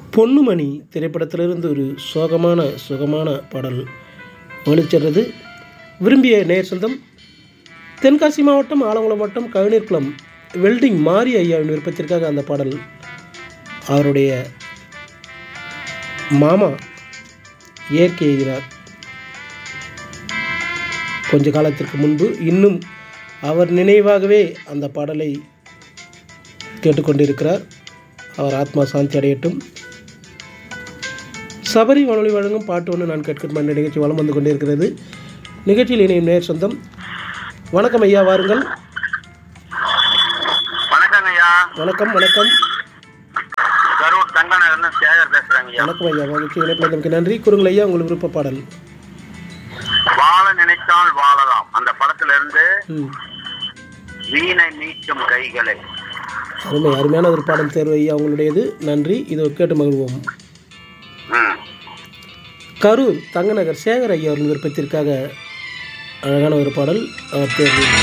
பொன்னுமணி திரைப்படத்திலிருந்து ஒரு சோகமான சுகமான பாடல் ஒளிச்சென்றது விரும்பிய நேர் சொந்தம் தென்காசி மாவட்டம் ஆலங்குளம் மாவட்டம் கவினீர்குளம் வெல்டிங் மாரி ஐயாவின் விருப்பத்திற்காக அந்த பாடல் அவருடைய மாமா இயற்கை எழுதினார் கொஞ்ச காலத்திற்கு முன்பு இன்னும் அவர் நினைவாகவே அந்த பாடலை கேட்டுக்கொண்டிருக்கிறார் அவர் ஆத்மா சாந்தி அடையட்டும் சபரி வானொலி வழங்கும் பாட்டு ஒன்று நான் கேட்கட்டும் என்ற நிகழ்ச்சி வலம் வந்து கொண்டிருக்கிறது நிகழ்ச்சியில் இணையும் நேர் சொந்தம் வணக்கம் ஐயா வாருங்கள் வணக்கங்க ஐயா வணக்கம் வணக்கம் கரூர் தங்கநகர்னு சேகர் பேசுறேங்க ஐயா வணக்கம் ஐயா மகிழ்ச்சி இணைப்பில் நமக்கு நன்றி கூறுங்கள் ஐயா உங்கள் விருப்ப பாடல் வாழ நினைத்தால் வாழலாம் அந்த படத்துல இருந்து ம் வீணை மீட்டும் கைகளை அருமை அருமையான ஒரு பாடல் தேர்வு ஐயா உங்களுடையது நன்றி இதை கேட்டு மகிழ்வோம் ம் கரூர் தங்கநகர் சேகர் ஐயா அவர்கள் விருப்பத்திற்காக அழகான ஒரு பாடல் அவர் தேர்வு